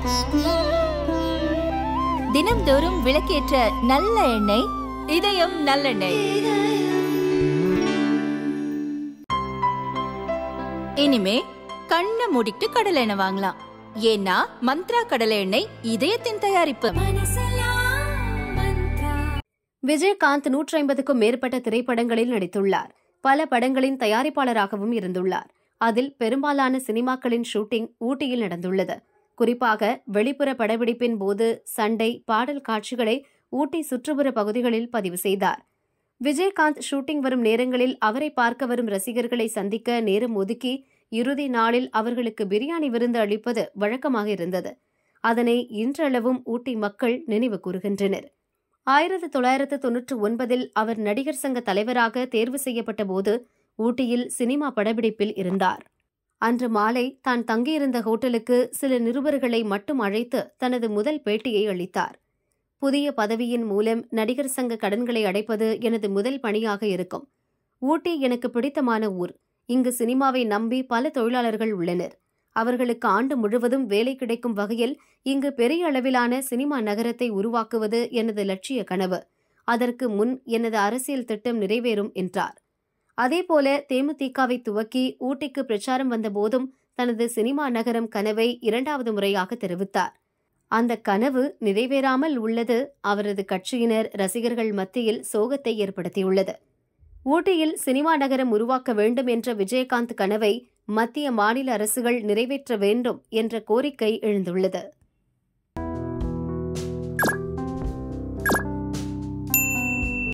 தினம்தோறும் விளக்கேற்ற நல்ல எண்ணெய் இதயம் நல்லெண்ணெய் இனிமே கண்ணை மூடிட்டு கடலை எண்ணெய் வாங்கலாம் ஏன்னா மந்த்ரா கடலை எண்ணெய் இதயத்தின் தயாரிப்பு விஜயகாந்த் நூற்றி ஐம்பதுக்கும் மேற்பட்ட திரைப்படங்களில் நடித்துள்ளார் பல படங்களின் தயாரிப்பாளராகவும் இருந்துள்ளார் அதில் பெரும்பாலான சினிமாக்களின் ஷூட்டிங் ஊட்டியில் நடந்துள்ளது குறிப்பாக வெளிப்புற படப்பிடிப்பின் போது சண்டை பாடல் காட்சிகளை ஊட்டி சுற்றுப்புற பகுதிகளில் பதிவு செய்தார் விஜயகாந்த் ஷூட்டிங் வரும் நேரங்களில் அவரை பார்க்க வரும் ரசிகர்களை சந்திக்க நேரம் ஒதுக்கி இறுதி நாளில் அவர்களுக்கு பிரியாணி விருந்து அளிப்பது வழக்கமாக இருந்தது அதனை இன்றளவும் ஊட்டி மக்கள் நினைவு கூறுகின்றனர் ஆயிரத்து தொள்ளாயிரத்து தொன்னூற்று ஒன்பதில் அவர் நடிகர் சங்க தலைவராக தேர்வு செய்யப்பட்ட போது ஊட்டியில் சினிமா படப்பிடிப்பில் இருந்தார் அன்று மாலை தான் தங்கியிருந்த ஹோட்டலுக்கு சில நிருபர்களை மட்டும் அழைத்து தனது முதல் பேட்டியை அளித்தார் புதிய பதவியின் மூலம் நடிகர் சங்க கடன்களை அடைப்பது எனது முதல் பணியாக இருக்கும் ஊட்டி எனக்கு பிடித்தமான ஊர் இங்கு சினிமாவை நம்பி பல தொழிலாளர்கள் உள்ளனர் அவர்களுக்கு ஆண்டு முழுவதும் வேலை கிடைக்கும் வகையில் இங்கு பெரிய அளவிலான சினிமா நகரத்தை உருவாக்குவது எனது லட்சிய கனவு அதற்கு முன் எனது அரசியல் திட்டம் நிறைவேறும் என்றார் அதேபோல தேமுதிகவை துவக்கி ஊட்டிக்கு பிரச்சாரம் வந்தபோதும் தனது சினிமா நகரம் கனவை இரண்டாவது முறையாக தெரிவித்தார் அந்த கனவு நிறைவேறாமல் உள்ளது அவரது கட்சியினர் ரசிகர்கள் மத்தியில் சோகத்தை ஏற்படுத்தியுள்ளது ஊட்டியில் சினிமா நகரம் உருவாக்க வேண்டும் என்ற விஜயகாந்த் கனவை மத்திய மாநில அரசுகள் நிறைவேற்ற வேண்டும் என்ற கோரிக்கை எழுந்துள்ளது